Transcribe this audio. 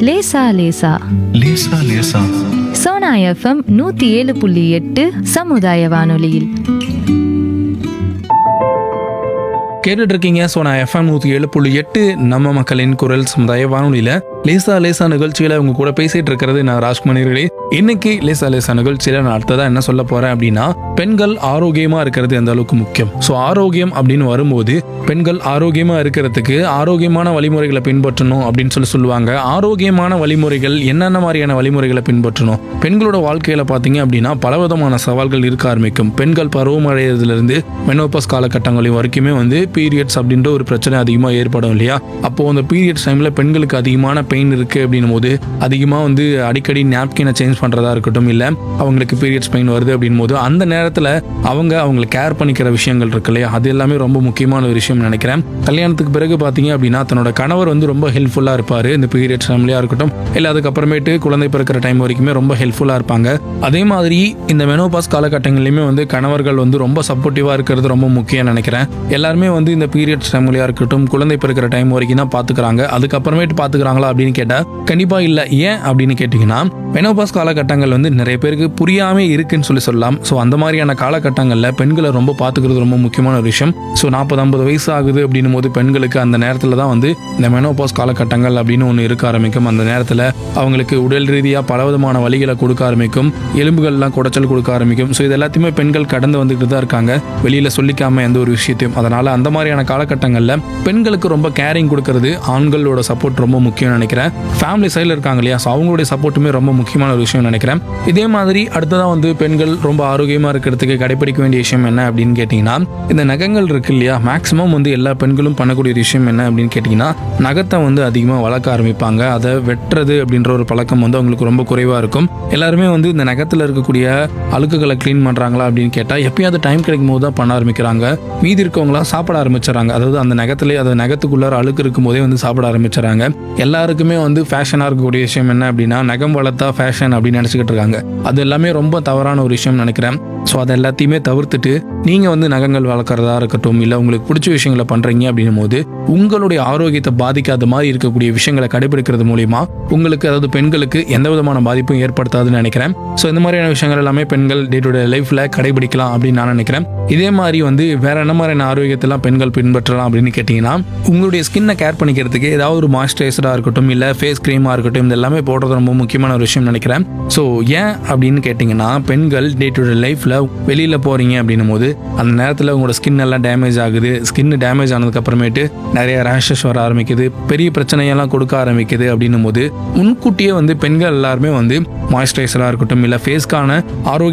லேசா லேசா லேசா லேசா சோனா எஃப்எம் நூத்தி ஏழு புள்ளி எட்டு சமுதாய வானொலியில் கேட்டுட்டு இருக்கீங்க ஸோ நான் எஃப்எம் நூற்றி ஏழு புள்ளி எட்டு நம்ம மக்களின் குரல் சமுதாய வானொலியில் லேசா லேசா நிகழ்ச்சியில் உங்க கூட பேசிட்டு இருக்கிறது நான் ராஜ்குமாரிகளே இன்னைக்கு லேசா லேசா நிகழ்ச்சியில் நான் அடுத்ததா என்ன சொல்ல போறேன் அப்படின்னா பெண்கள் ஆரோக்கியமா இருக்கிறது எந்த அளவுக்கு முக்கியம் ஸோ ஆரோக்கியம் அப்படின்னு வரும்போது பெண்கள் ஆரோக்கியமா இருக்கிறதுக்கு ஆரோக்கியமான வழிமுறைகளை பின்பற்றணும் அப்படின்னு சொல்லி சொல்லுவாங்க ஆரோக்கியமான வழிமுறைகள் என்னென்ன மாதிரியான வழிமுறைகளை பின்பற்றணும் பெண்களோட வாழ்க்கையில பார்த்தீங்க அப்படின்னா பலவிதமான சவால்கள் இருக்க ஆரம்பிக்கும் பெண்கள் பருவமடைறதுலேருந்து மெனோபஸ் காலகட்டங்களையும் வரைக்குமே வந்து பீரியட்ஸ் அப்படின்ற ஒரு பிரச்சனை அதிகமாக ஏற்படும் இல்லையா அப்போ அந்த பீரியட்ஸ் டைமில் பெண்களுக்கு அதிகமான பெயின் இருக்கு அப்படின்னும் போது அதிகமாக வந்து அடிக்கடி நாப்கினை சேஞ்ச் பண்ணுறதா இருக்கட்டும் இல்லை அவங்களுக்கு பீரியட்ஸ் பெயின் வருது அப்படின்னும் போது அந்த நேரத்தில் அவங்க அவங்களை கேர் பண்ணிக்கிற விஷயங்கள் இருக்கு இல்லையா அது எல்லாமே ரொம்ப முக்கியமான ஒரு விஷயம் நினைக்கிறேன் கல்யாணத்துக்கு பிறகு பார்த்தீங்க அப்படின்னா தன்னோட கணவர் வந்து ரொம்ப ஹெல்ப்ஃபுல்லாக இருப்பார் இந்த பீரியட்ஸ் டைம்லையாக இருக்கட்டும் இல்லை அதுக்கப்புறமேட்டு குழந்தை பிறக்கிற டைம் வரைக்குமே ரொம்ப ஹெல்ப்ஃபுல்லாக இருப்பாங்க அதே மாதிரி இந்த மெனோபாஸ் காலகட்டங்கள்லையுமே வந்து கணவர்கள் வந்து ரொம்ப சப்போர்ட்டிவாக இருக்கிறது ரொம்ப முக்கியம் நினைக்கிறேன் எல்லாருமே வந்து இந்த பீரியட்ஸ் டைம்லையாக இருக்கட்டும் குழந்தை பிறக்கிற டைம் வரைக்கும் தான் பார்த்துக்கிறாங்க அதுக்கப்புறமேட்டு பார்த்துக்கிறாங்களா அப்படின்னு கேட்டால் கண்டிப்பாக இல்லை ஏன் அப்படின்னு கேட்டிங்கன்னா மெனோபாஸ் காலகட்டங்கள் வந்து நிறைய பேருக்கு புரியாமே இருக்குன்னு சொல்லி சொல்லலாம் ஸோ அந்த மாதிரியான காலகட்டங்களில் பெண்களை ரொம்ப பார்த்துக்கிறது ரொம்ப முக்கியமான ஒரு விஷயம் ஸோ நாற்பது ஐம்பது வயசு ஆகுது அப்படின்னும் போது பெண்களுக்கு அந்த நேரத்தில் தான் வந்து இந்த மெனோபாஸ் காலகட்டங்கள் அப்படின்னு ஒன்று இருக்க ஆரம்பிக்கும் அந்த நேரத்தில் அவங்களுக்கு உடல் ரீதியாக பலவிதமான வழிகளை கொடுக்க ஆரம்பிக்கும் எலும்புகள்லாம் குடைச்சல் கொடுக்க ஆரம்பிக்கும் ஸோ இது எல்லாத்தையுமே பெண்கள் கடந்து வந்துட்டு தான் இருக்காங்க வெளியில் சொல்லிக்காம எந்த ஒரு விஷயத்தையும் அதனால அந்த மாதிரியான காலகட்டங்களில் பெண்களுக்கு ரொம்ப கேரிங் கொடுக்கறது ஆண்களோட சப்போர்ட் ரொம்ப முக்கியம் நினைக்கிறேன் ஃபேமிலி சைடில் இருக்காங்க இல்லையா ஸோ அவங்களுடைய சப்போர்ட்டுமே ரொம்ப முக்கியமான ஒரு விஷயம் நினைக்கிறேன் இதே மாதிரி அடுத்ததாக வந்து பெண்கள் ரொம்ப ஆரோக்கியமாக இருக்கிறதுக்கு கடைபிடிக்க வேண்டிய விஷயம் என்ன அப்படின்னு கேட்டிங்கன்னா இந்த நகங்கள் இருக்கு இல்லையா மேக்ஸிமம் வந்து எல்லா பெண்களும் பண்ணக்கூடிய ஒரு விஷயம் என்ன அப்படின்னு கேட்டிங்கன்னா நகத்தை வந்து அதிகமாக வளர்க்க ஆரம்பிப்பாங்க அதை வெட்டுறது அப்படின்ற ஒரு பழக்கம் வந்து அவங்களுக்கு ரொம்ப குறைவாக இருக்கும் எல்லாருமே வந்து இந்த நகத்தில் இருக்கக்கூடிய அழுக்குகளை க்ளீன் பண்ணுறாங்களா அப்படின்னு கேட்டால் எப்பயாவது டைம் கிடைக்கும் போது தான் பண்ண ஆரம்பிக்கிறாங்க மீதி இருக்கவங்களாம் சாப்பிட ஆரம்பிச்சிடறாங்க அதாவது அந்த நகத்திலே அது நகத்துக்குள்ளார அழுக்கு இருக்கும் போதே வந்து சாப்பிட ஆரம்பிச்சிடறாங்க எல்லாருக்குமே வந்து ஃபேஷனாக இருக்கக்கூடிய விஷயம் என்ன அப்படின்னா நகம் வளர்த்தா ஃபேஷன் அப்படின்னு நினச்சிக்கிட்டு இருக்காங்க அது எல்லாமே ரொம்ப தவறான ஒரு விஷயம் நினைக்கிறேன் ஸோ அதை எல்லாத்தையுமே தவிர்த்துட்டு நீங்கள் வந்து நகங்கள் வளர்க்குறதா இருக்கட்டும் இல்லை உங்களுக்கு பிடிச்ச விஷயங்களை பண்ணுறீங்க அப்படின்னும் போது உங்களுடைய ஆரோக்கியத்தை பாதிக்காத மாதிரி இருக்கக்கூடிய விஷயங்களை கடைபிடிக்கிறது மூலிமா உங்களுக்கு அதாவது பெண்களுக்கு எந்த விதமான பாதிப்பும் ஏற்படுத்தாதுன்னு நினைக்கிறேன் ஸோ இந்த மாதிரியான விஷயங்கள் எல்லாமே பெண்கள் டே டு டே லைஃப்பில் கடைபிடிக்கலாம் அப்படின்னு நான் நினைக்கிறேன் இதே மாதிரி வந்து வேற என்ன மாதிரியான ஆரோக்கியத்தெல்லாம் பெண்கள் பின்பற்றலாம் அப்படின்னு கேட்டிங்கன்னா உங்களுடைய ஸ்கின்னை கேர் பண்ணிக்கிறதுக்கு ஏதாவது ஒரு மாய்ஸ்சரைசராக இருக்கட்டும் இல்லை ஃபேஸ் க்ரீமாக இருக்கட்டும் இது எல்லாமே போடுறது ரொம்ப முக்கியமான ஒரு விஷயம் நினைக்கிறேன் ஸோ ஏன் அப்படின்னு கேட்டிங்கன்னா பெண்கள் டே டு டே லைஃப்பில் வெளியில் போகிறீங்க அப்படின்னும் போது அந்த நேரத்தில் உங்களோட ஸ்கின் எல்லாம் டேமேஜ் ஆகுது ஸ்கின் டேமேஜ் ஆனதுக்கப்புறமேட்டு நிறைய ரேஷஸ் வர ஆரம்பிக்குது பெரிய பிரச்சனையெல்லாம் கொடுக்க ஆரம்பிக்குது அப்படின்னும் போது முன்கூட்டியே வந்து பெண்கள் எல்லாருமே வந்து மாய்ஸ்சரைசராக இருக்கட்டும் இல்லை ஃபேஸ்க்கான ஆரோக்கிய